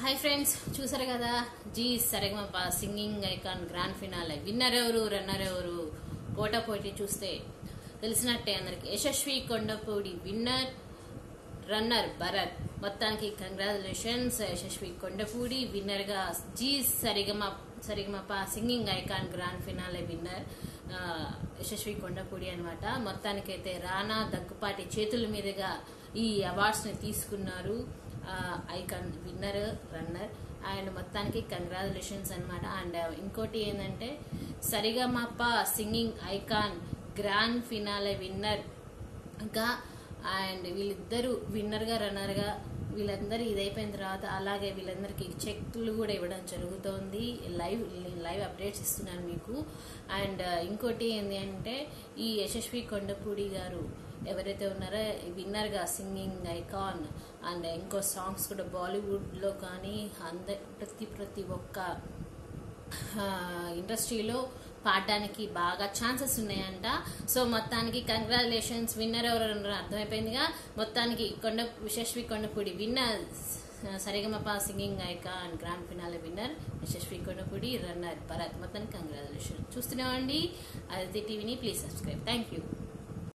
hi friends చూసారు కదా Zee Saregamapa singing icon grand finale winner ఎవరు రన్నర్ ఎవరు పోటా పోటీ చూస్తే తెలిసినట్టే అందరికి యశస్వి కొండపూడి విన్నర్ రన్నర్ భరత్ మొత్తానికి కంగ్రాచులేషన్స్ యశస్వి కొండపూడి విన్నర్ గా Zee Saregama Saregamapa singing icon grand finale winner ఆ, యశస్వి కొండపూడి అనమాట మొత్తానికైతే రానా దగ్గుపాటి చేతుల మీదుగా ఈ అవార్డ్స్ ని తీసుకున్నారు ఆ, ఐకాన్ విన్నర్ రన్నర్ అండ్ మొత్తానికి కంగ్రాచులేషన్స్ అన్నమాట అండ్ ఇంకోటి ఏంటంటే Saregamapa singing icon grand finale winner గా అండ్ వీళ్ళిద్దరూ విన్నర్ గా రన్నర్ గా వీళ్ళందరూ ఇదైపోయిన తర్వాత అలాగే వీళ్ళందరికీ చెక్లు కూడా ఇవ్వడం జరుగుతోంది లైవ్ లైవ్ అప్డేట్స్ ఇస్తున్నాను మీకు అండ్ ఇంకోటి ఏంటి అంటే ఈ యశస్వి కొండపూడి గారు ఎవరైతే ఉన్నారో విన్నర్ గా సింగింగ్ ఐకాన్ అండ్ ఇంకో సాంగ్స్ కూడా బాలీవుడ్ లో కానీ అంద ప్రతి ప్రతి ఒక్క ఆ, ఇండస్ట్రీలో పాడడానికి బాగా ఛాన్సెస్ ఉన్నాయంట సో మొత్తానికి కంగ్రాచులేషన్స్ విన్నర్ ఎవరు అర్థమైపోయిందిగా మొత్తానికి Konda Yashasvi Kondapudi winner Saregamapa singing icon grand finale winner Yashasvi Kondapudi runner Bharat మొత్తానికి కంగ్రాచులేషన్ చూస్తున్నామండి అదితి టీవీని ప్లీజ్ సబ్స్క్రైబ్ థ్యాంక్ యూ